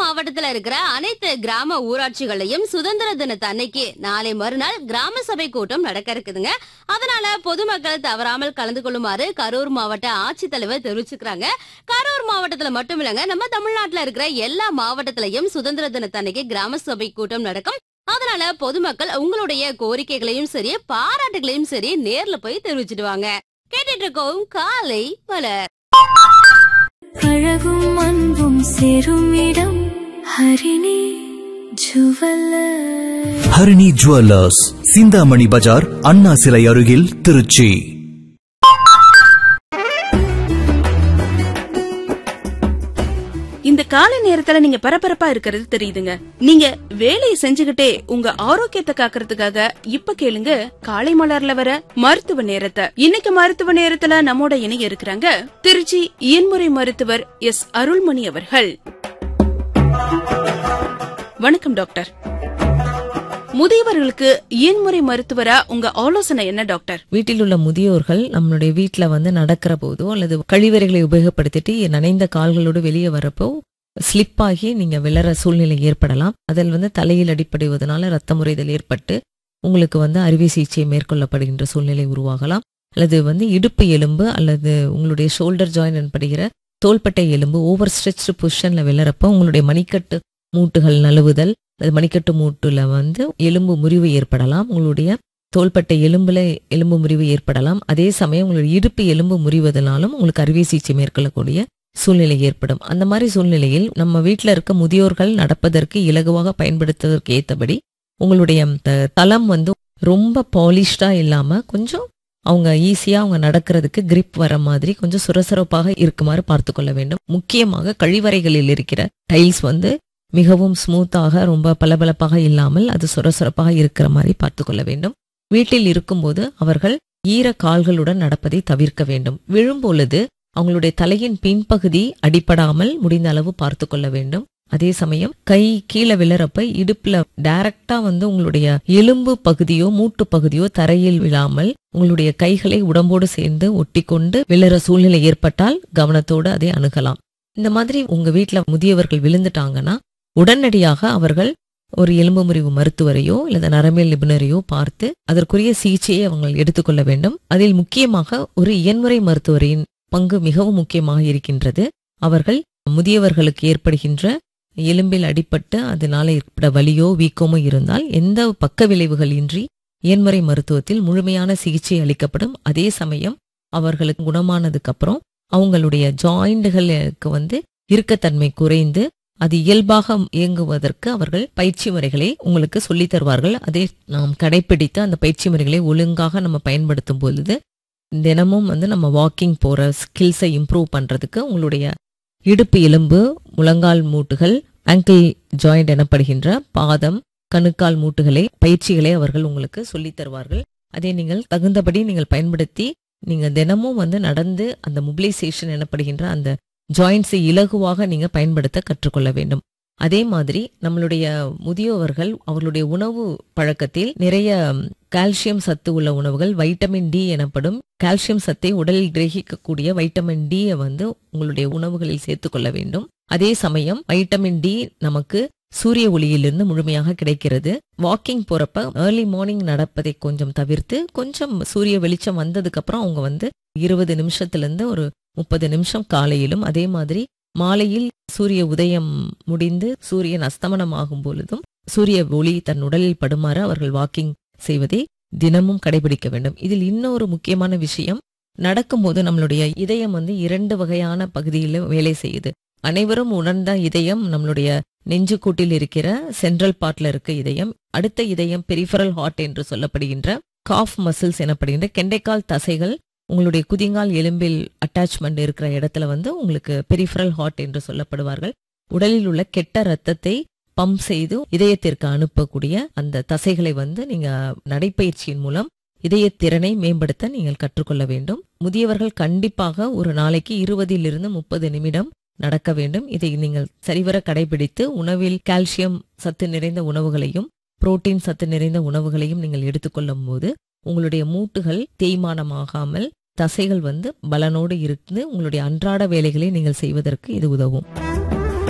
மாவட்டத்துல இருக்கிற அனைத்து கிராம ஊராட்சிகளையும் சுதந்திர தினத்து அன்னைக்கு நாளை மறுநாள் கிராம சபை கூட்டம் நடக்க இருக்குதுங்க அதனால பொதுமக்கள் தவறாமல் கலந்து கொள்ளுமாறு கரூர் மாவட்ட ஆட்சித்தலைவர் தெரிவிச்சுக்கிறாங்க கரூர் மாவட்டத்துல மட்டும் இல்லங்க நம்ம தமிழ்நாட்டுல இருக்கிற எல்லா மாவட்டத்திலையும் சுதந்திர தினத்து அன்னைக்கு கிராம சபை கூட்டம் நடக்கும் அதனால பொதுமக்கள் உங்களுடைய கோரிக்கைகளையும் சரி பாராட்டுகளையும் சரி நேர்ல போய் தெரிவிச்சிடுவாங்க கேட்டுட்டு இருக்கோம் காலை மலர் அழகும் அன்பும் சேரும் இடம் ஹரிணி ஜுவல்லர் ஹரிணி ஜுவல்லர்ஸ் சிந்தாமணி பஜார் அண்ணா சிலை அருகில் திருச்சி இந்த காலை நேரத்துல நீங்க பரபரப்பா இருக்கிறது தெரியுதுங்க நீங்க வேலையை செஞ்சுகிட்டே உங்க ஆரோக்கியத்தை காக்கறதுக்காக இப்ப கேளுங்க காலை மலர்ல வர மருத்துவ நேரத்தை இன்னைக்கு மருத்துவ நேரத்துல நம்மோட இணைய இருக்கிறாங்க திருச்சி இயன்முறை மருத்துவர் எஸ் அருள்மணி அவர்கள் வணக்கம் டாக்டர் முதியவர்களுக்கு இயன்முறை மருத்துவரா உங்க ஆலோசனை என்ன டாக்டர் வீட்டில் உள்ள முதியோர்கள் நம்மளுடைய வீட்ல வந்து நடக்கிற போதோ அல்லது கழிவறைகளை உபயோகப்படுத்திட்டு நனைந்த கால்களோடு வெளியே வரப்போ ஸ்லிப் ஆகி நீங்க விழற சூழ்நிலை ஏற்படலாம் அதில் வந்து தலையில் அடிப்படைவதனால ரத்த முறைதல் ஏற்பட்டு உங்களுக்கு வந்து அறுவை சிகிச்சை மேற்கொள்ளப்படுகின்ற சூழ்நிலை உருவாகலாம் அல்லது வந்து இடுப்பு எலும்பு அல்லது உங்களுடைய ஷோல்டர் ஜாயின் எனப்படுகிற தோள்பட்டை எலும்பு ஓவர் ஸ்ட்ரெச் பொசிஷன்ல விழறப்ப உங்களுடைய மணிக்கட்டு மூட்டுகள் நழுவுதல் அது மணிக்கட்டு மூட்டுல வந்து எலும்பு முறிவு ஏற்படலாம் உங்களுடைய தோள்பட்டை எலும்புல எலும்பு முறிவு ஏற்படலாம் அதே சமயம் உங்களுடைய இடுப்பு எலும்பு முறிவதனாலும் உங்களுக்கு அறுவை சிகிச்சை மேற்கொள்ளக்கூடிய சூழ்நிலை ஏற்படும் அந்த மாதிரி சூழ்நிலையில் நம்ம வீட்டில் இருக்க முதியோர்கள் நடப்பதற்கு இலகுவாக பயன்படுத்துவதற்கு ஏற்றபடி உங்களுடைய த- தளம் வந்து ரொம்ப பாலிஷ்டா இல்லாம கொஞ்சம் அவங்க ஈஸியா அவங்க நடக்கிறதுக்கு கிரிப் வர மாதிரி கொஞ்சம் சுரசுரப்பாக இருக்குமாறு பார்த்து கொள்ள வேண்டும் முக்கியமாக கழிவறைகளில் இருக்கிற டைல்ஸ் வந்து மிகவும் ஸ்மூத்தாக ரொம்ப பளபளப்பாக இல்லாமல் அது சுரசுரப்பாக இருக்கிற மாதிரி பார்த்து கொள்ள வேண்டும் வீட்டில் இருக்கும்போது அவர்கள் ஈர கால்களுடன் நடப்பதை தவிர்க்க வேண்டும் விழும்பொழுது அவங்களுடைய தலையின் பின்பகுதி அடிபடாமல் முடிந்த அளவு பார்த்து கொள்ள வேண்டும் அதே சமயம் கை கீழே விழறப்ப இடுப்புல டைரக்டா வந்து உங்களுடைய எலும்பு பகுதியோ மூட்டு பகுதியோ தரையில் விழாமல் உங்களுடைய கைகளை உடம்போடு சேர்ந்து ஒட்டிக்கொண்டு விழற சூழ்நிலை ஏற்பட்டால் கவனத்தோடு அதை அணுகலாம் இந்த மாதிரி உங்க வீட்ல முதியவர்கள் விழுந்துட்டாங்கன்னா உடனடியாக அவர்கள் ஒரு எலும்பு முறிவு மருத்துவரையோ அல்லது நரம்பியல் நிபுணரையோ பார்த்து அதற்குரிய சிகிச்சையை அவங்க எடுத்துக்கொள்ள வேண்டும் அதில் முக்கியமாக ஒரு இயன்முறை மருத்துவரின் பங்கு மிகவும் முக்கியமாக இருக்கின்றது அவர்கள் முதியவர்களுக்கு ஏற்படுகின்ற எலும்பில் அடிபட்டு அதனால ஏற்பட வலியோ வீக்கமோ இருந்தால் எந்த பக்க விளைவுகள் இன்றி இயன்முறை மருத்துவத்தில் முழுமையான சிகிச்சை அளிக்கப்படும் அதே சமயம் அவர்களுக்கு குணமானதுக்கு அப்புறம் அவங்களுடைய ஜாயிண்டுகளுக்கு வந்து இறுக்கத்தன்மை குறைந்து அது இயல்பாக இயங்குவதற்கு அவர்கள் பயிற்சி முறைகளை உங்களுக்கு சொல்லித் தருவார்கள் அதை நாம் கடைபிடித்து அந்த பயிற்சி முறைகளை ஒழுங்காக நம்ம பயன்படுத்தும் பொழுது தினமும் வந்து நம்ம வாக்கிங் போற ஸ்கில்ஸை இம்ப்ரூவ் பண்றதுக்கு உங்களுடைய இடுப்பு எலும்பு முழங்கால் மூட்டுகள் ஆங்கிள் ஜாயிண்ட் எனப்படுகின்ற பாதம் கணுக்கால் மூட்டுகளை பயிற்சிகளை அவர்கள் உங்களுக்கு சொல்லித் தருவார்கள் அதை நீங்கள் தகுந்தபடி நீங்கள் பயன்படுத்தி நீங்க தினமும் வந்து நடந்து அந்த மொபிலைசேஷன் எனப்படுகின்ற அந்த ஜாயின்ஸை இலகுவாக நீங்க பயன்படுத்த கற்றுக்கொள்ள வேண்டும் அதே மாதிரி நம்மளுடைய முதியோர்கள் அவர்களுடைய உணவு பழக்கத்தில் நிறைய கால்சியம் சத்து உள்ள உணவுகள் வைட்டமின் டி எனப்படும் கால்சியம் சத்தை உடலில் கிரகிக்கக்கூடிய வைட்டமின் டி வந்து உங்களுடைய உணவுகளில் சேர்த்துக்கொள்ள வேண்டும் அதே சமயம் வைட்டமின் டி நமக்கு சூரிய ஒளியிலிருந்து முழுமையாக கிடைக்கிறது வாக்கிங் போறப்ப ஏர்லி மார்னிங் நடப்பதை கொஞ்சம் தவிர்த்து கொஞ்சம் சூரிய வெளிச்சம் வந்ததுக்கு அப்புறம் அவங்க வந்து இருபது நிமிஷத்துல இருந்து ஒரு முப்பது நிமிஷம் காலையிலும் அதே மாதிரி மாலையில் சூரிய உதயம் முடிந்து சூரியன் அஸ்தமனம் ஆகும் பொழுதும் சூரிய ஒளி தன் உடலில் படுமாறு அவர்கள் வாக்கிங் செய்வதை தினமும் கடைபிடிக்க வேண்டும் இதில் இன்னொரு முக்கியமான விஷயம் நடக்கும்போது நம்மளுடைய இதயம் வந்து இரண்டு வகையான பகுதியில் வேலை செய்யுது அனைவரும் உணர்ந்த இதயம் நம்மளுடைய நெஞ்சுக்கூட்டில் இருக்கிற சென்ட்ரல் பார்ட்ல இருக்க இதயம் அடுத்த இதயம் பெரிஃபரல் ஹார்ட் என்று சொல்லப்படுகின்ற காஃப் மசில்ஸ் எனப்படுகின்ற கெண்டைக்கால் தசைகள் உங்களுடைய குதிங்கால் எலும்பில் அட்டாச்மெண்ட் இருக்கிற இடத்துல வந்து உங்களுக்கு பெரிஃபரல் ஹார்ட் என்று சொல்லப்படுவார்கள் உடலில் உள்ள கெட்ட ரத்தத்தை பம்ப் செய்து இதயத்திற்கு அனுப்பக்கூடிய அந்த தசைகளை வந்து நீங்க நடைப்பயிற்சியின் மூலம் இதயத்திறனை மேம்படுத்த நீங்கள் கற்றுக்கொள்ள வேண்டும் முதியவர்கள் கண்டிப்பாக ஒரு நாளைக்கு இருபதிலிருந்து முப்பது நிமிடம் நடக்க வேண்டும் இதை நீங்கள் சரிவர கடைபிடித்து உணவில் கால்சியம் சத்து நிறைந்த உணவுகளையும் புரோட்டீன் சத்து நிறைந்த உணவுகளையும் நீங்கள் எடுத்துக்கொள்ளும் போது உங்களுடைய மூட்டுகள் தேய்மானமாகாமல் தசைகள் வந்து பலனோடு இருந்து உங்களுடைய அன்றாட வேலைகளை நீங்கள் செய்வதற்கு இது உதவும்